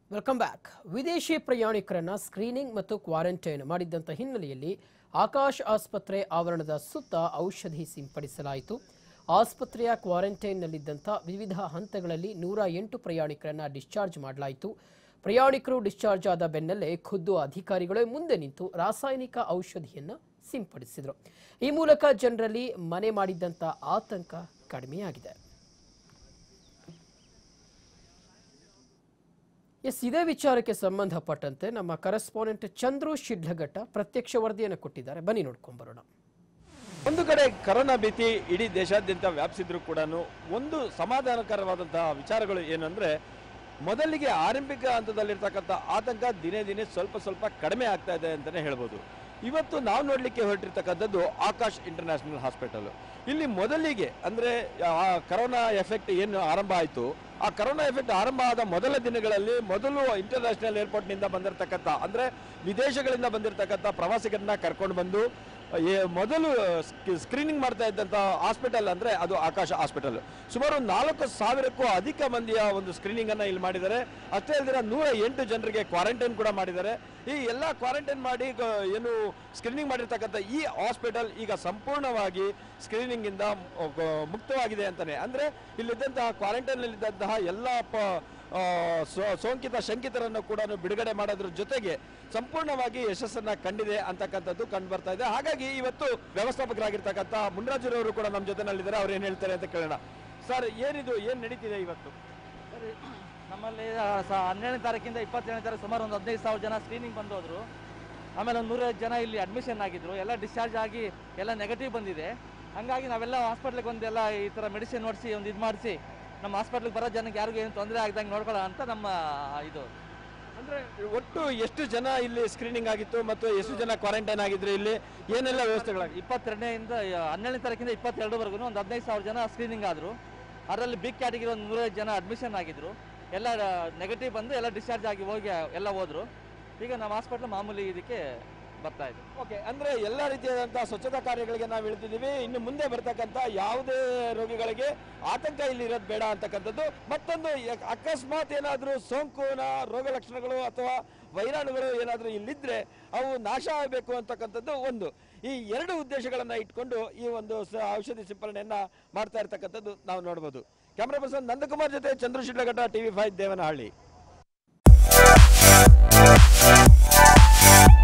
welcome back ವಿದೇಶಿ ಪ್ರಯಾಣಿಕರನ್ನ screening ಮತ್ತು quarantine ಮಾಡಿದ್ದಂಥ ಹಿನ್ನೆಲೆಯಲ್ಲಿ ಆಕಾಶ್ ಆಸ್ಪತ್ರೆ ಆವರಣದ ಸುತ್ತ ಔಷಧಿ ಸಿಂಪಡಿಸಲಾಯಿತು ಆಸ್ಪತ್ರೆಯ ಕ್ವಾರಂಟೈನ್ನಲ್ಲಿದ್ದಂಥ ವಿವಿಧ ಹಂತಗಳಲ್ಲಿ ನೂರ ಎಂಟು ಪ್ರಯಾಣಿಕರನ್ನ ಡಿಸ್ಚಾರ್ಜ್ ಮಾಡಲಾಯಿತು ಪ್ರಯಾಣಿಕರು ಡಿಸ್ಚಾರ್ಜ್ ಆದ ಬೆನ್ನಲ್ಲೇ ಖುದ್ದು ಅಧಿಕಾರಿಗಳೇ ಮುಂದೆ ನಿಂತು ರಾಸಾಯನಿಕ ಔಷಧಿಯನ್ನು ಸಿಂಪಡಿಸಿದರು ಈ ಮೂಲಕ ಜನರಲ್ಲಿ ಮನೆ ಮಾಡಿದ್ದಂಥ ಆತಂಕ ಕಡಿಮೆಯಾಗಿದೆ ಎಸ್ ಇದೇ ವಿಚಾರಕ್ಕೆ ಸಂಬಂಧಪಟ್ಟಂತೆ ನಮ್ಮ ಕರೆಸ್ಪಾಂಡೆಂಟ್ ಚಂದ್ರು ಶಿಡ್ಲಘಟ್ಟ ಪ್ರತ್ಯಕ್ಷ ವರದಿಯನ್ನು ಕೊಟ್ಟಿದ್ದಾರೆ ಬನ್ನಿ ನೋಡ್ಕೊಂಡ್ ಬರೋಣ ಒಂದು ಕಡೆ ಕರೋನಾ ಭೀತಿ ಇಡೀ ದೇಶಾದ್ಯಂತ ವ್ಯಾಪಿಸಿದ್ರು ಕೂಡ ಒಂದು ಸಮಾಧಾನಕರವಾದಂತಹ ವಿಚಾರಗಳು ಏನಂದ್ರೆ ಮೊದಲಿಗೆ ಆರಂಭಿಕ ಹಂತದಲ್ಲಿರ್ತಕ್ಕಂಥ ಆತಂಕ ದಿನೇ ದಿನೇ ಸ್ವಲ್ಪ ಸ್ವಲ್ಪ ಕಡಿಮೆ ಆಗ್ತಾ ಇದೆ ಅಂತಾನೆ ಹೇಳ್ಬೋದು ಇವತ್ತು ನಾವು ನೋಡ್ಲಿಕ್ಕೆ ಹೊರಟಿರ್ತಕ್ಕಂಥದ್ದು ಆಕಾಶ್ ಇಂಟರ್ನ್ಯಾಷನಲ್ ಹಾಸ್ಪಿಟಲ್ ಇಲ್ಲಿ ಮೊದಲಿಗೆ ಅಂದ್ರೆ ಆ ಕರೋನಾ ಎಫೆಕ್ಟ್ ಏನು ಆರಂಭ ಆಯಿತು ಆ ಕರೋನಾ ಎಫೆಕ್ಟ್ ಆರಂಭ ಆದ ಮೊದಲ ದಿನಗಳಲ್ಲಿ ಮೊದಲು ಇಂಟರ್ನ್ಯಾಷನಲ್ ಏರ್ಪೋರ್ಟ್ನಿಂದ ಬಂದಿರತಕ್ಕಂಥ ಅಂದ್ರೆ ವಿದೇಶಗಳಿಂದ ಬಂದಿರತಕ್ಕಂಥ ಪ್ರವಾಸಿಗರನ್ನ ಕರ್ಕೊಂಡು ಬಂದು ಏ- ಮೊದಲು ಸ್ಕ್ರೀನಿಂಗ್ ಮಾಡ್ತಾ ಇದ್ದಂಥ ಹಾಸ್ಪಿಟಲ್ ಅಂದ್ರೆ ಅದು ಆಕಾಶ ಹಾಸ್ಪಿಟಲ್ ಸುಮಾರು ನಾಲ್ಕು ಸಾವಿರಕ್ಕೂ ಅಧಿಕ ಮಂದಿಯ ಒಂದು ಸ್ಕ್ರೀನಿಂಗ್ ಅನ್ನ ಇಲ್ಲಿ ಮಾಡಿದ್ದಾರೆ ಅಷ್ಟೇ ಅಲ್ಲದೆ ನೂರ ಎಂಟು ಜನರಿಗೆ ಕ್ವಾರಂಟೈನ್ ಕೂಡ ಮಾಡಿದ್ದಾರೆ ಈ ಎಲ್ಲ ಕ್ವಾರಂಟೈನ್ ಮಾಡಿ ಗ- ಏನು ಸ್ಕ್ರೀನಿಂಗ್ ಮಾಡಿರ್ತಕ್ಕಂಥ ಈ ಹಾಸ್ಪಿಟಲ್ ಈಗ ಸಂಪೂರ್ಣವಾಗಿ ಸ್ಕ್ರೀನಿಂಗ್ ಇಂದ ಮ- ಗ- ಮುಕ್ತವಾಗಿದೆ ಅಂತಾನೆ ಅಂದ್ರೆ ಇಲ್ಲಿದ್ದಂತಹ ಕ್ವಾರಂಟೈನ್ ಇದ್ದಂತಹ ಎಲ್ಲ ಪ ಆ, ಸೋ- ಸೋಂಕಿತ ಶಂಕಿತರನ್ನು ಕೂಡ ಬಿಡುಗಡೆ ಮಾಡೋದ್ರ ಜೊತೆಗೆ ಸಂಪೂರ್ಣವಾಗಿ ಯಶಸ್ಸನ್ನ ಕಂಡಿದೆ ಅಂತಕ್ಕಂಥದ್ದು ಕಂಡು ಬರ್ತಾ ಇದೆ ಹಾಗಾಗಿ ಇವತ್ತು ವ್ಯವಸ್ಥಾಪಕರಾಗಿರ್ತಕ್ಕಂಥ ಮುನ್ರಾಜುರವರು ಕೂಡ ನಮ್ಮ ಜೊತೆನಲ್ಲಿದ್ದಾರೆ ಅವ್ರು ಏನ್ ಹೇಳ್ತಾರೆ ಅಂತ ಕೇಳೋಣ ಸರ್ ಏನಿದು ಏನ್ ನಡೀತಿದೆ ಇವತ್ತು ಸರಿ ನಮ್ಮಲ್ಲಿ ಆ, ಸ- ಹನ್ನೆರಡನೇ ತಾರೀಕಿಂದ ಇಪ್ಪತ್ತೇಳನೇ ತಾರೀಕು ಸುಮಾರು ಒಂದು ಹದಿನೈದು ಸಾವಿರ ಜನ ಸ್ಕ್ರೀನಿಂಗ್ ಬಂದು ಹೋದ್ರು ಆಮೇಲೆ ಒಂದು ನೂರೈವತ್ತು ಜನ ಇಲ್ಲಿ ಅಡ್ಮಿಷನ್ ಆಗಿದ್ರು ಎಲ್ಲ ಡಿಸ್ಚಾರ್ಜ್ ಆಗಿ ಎಲ್ಲ ನೆಗೆಟಿವ್ ಬಂದಿದೆ ಹಂಗಾಗಿ ನಾವೆಲ್ಲ ಹಾಸ್ಪಿಟ್ಲಿಗೆ ಒಂದೆಲ್ಲ ಈ ಥರ ಮೆಡಿಸಿನ್ ನೋಡಿಸಿ ಒಂದು ಇದು ಮಾಡಿಸಿ ನಮ್ಮ ಹಾಸ್ಪಿಟ್ಲಿಗೆ ಬರೋ ಜನಕ್ಕೆ ಯಾರಿಗೂ ಏನು ತೊಂದರೆ ಆಗ್ದಂಗೆ ನೋಡ್ಕೊಳ್ಳೋ ಅಂತ ನಮ್ಮ ಇದು ಅಂದ್ರೆ ಒಟ್ಟು ಎಷ್ಟು ಜನ ಇಲ್ಲಿ ಸ್ಕ್ರೀನಿಂಗ್ ಆಗಿತ್ತು ಮತ್ತು ಎಷ್ಟು ಜನ ಕ್ವಾರಂಟೈನ್ ಆಗಿದ್ರು ಇಲ್ಲಿ ಏನೆಲ್ಲ ವ್ಯವಸ್ಥೆಗಳಾಗಿ ಇಪ್ಪತ್ತೆರಡನೆಯಿಂದ ಹನ್ನೆರಡನೇ ತಾರೀಕಿಂದ ಇಪ್ಪತ್ತೆರಡುವರೆಗೂ ಒಂದು ಹದಿನೈದು ಸಾವಿರ ಜನ ಸ್ಕ್ರೀನಿಂಗ್ ಆದರು ಅದರಲ್ಲಿ ಬಿಗ್ ಕ್ಯಾಟಗಿರಿ ಒಂದು ನೂರೈವತ್ತು ಜನ ಅಡ್ಮಿಷನ್ ಆಗಿದ್ರು ಎಲ್ಲ ನೆಗೆಟಿವ್ ಬಂದು ಎಲ್ಲ ಡಿಸ್ಚಾರ್ಜ್ ಆಗಿ ಹೋಗಿ ಎಲ್ಲ ಹೋದ್ರು ಈಗ ನಮ್ಮ ಹಾಸ್ಪಿಟ್ಲ್ ಮಾಮೂಲಿ ಇದಕ್ಕೆ ಬರ್ತಾ ಇದೆ ಓಕೆ ಅಂದ್ರೆ ಎಲ್ಲ ರೀತಿಯಾದಂತಹ ಸ್ವಚ್ಛತಾ ಕಾರ್ಯಗಳಿಗೆ ನಾವು ಇಳಿದಿದ್ದೀವಿ ಇನ್ನು ಮುಂದೆ ಬರ್ತಕ್ಕಂಥ ಯಾವುದೇ ರೋಗಿಗಳಿಗೆ ಆತಂಕ ಇಲ್ಲಿ ಇರೋದು ಬೇಡ ಅಂತಕ್ಕಂಥದ್ದು ಮತ್ತೊಂದು ಯ- ಅಕಸ್ಮಾತ್ ಏನಾದರೂ ಸೋಂಕುನ ರೋಗ ಲಕ್ಷಣಗಳು ಅಥವಾ ವೈರಾಣುಗಳು ಏನಾದರೂ ಇಲ್ಲಿದ್ರೆ ಅವು ನಾಶ ಆಗಬೇಕು ಅಂತಕ್ಕಂಥದ್ದು ಒಂದು ಈ ಎರಡು ಉದ್ದೇಶಗಳನ್ನ ಇಟ್ಕೊಂಡು ಈ ಒಂದು ಸ- ಔಷಧಿ ಸಿಂಪರಣೆಯನ್ನ ಮಾಡ್ತಾ ಇರ್ತಕ್ಕಂಥದ್ದು ನಾವು ನೋಡ್ಬೋದು ಕ್ಯಾಮ್ರಾ ಪರ್ಸನ್ ನಂದಕುಮಾರ್ ಜೊತೆ ಚಂದ್ರು ಶಿಡ್ಲಘಟ್ಟ ಟಿವಿ ಫೈವ್ ದೇವನಹಳ್ಳಿ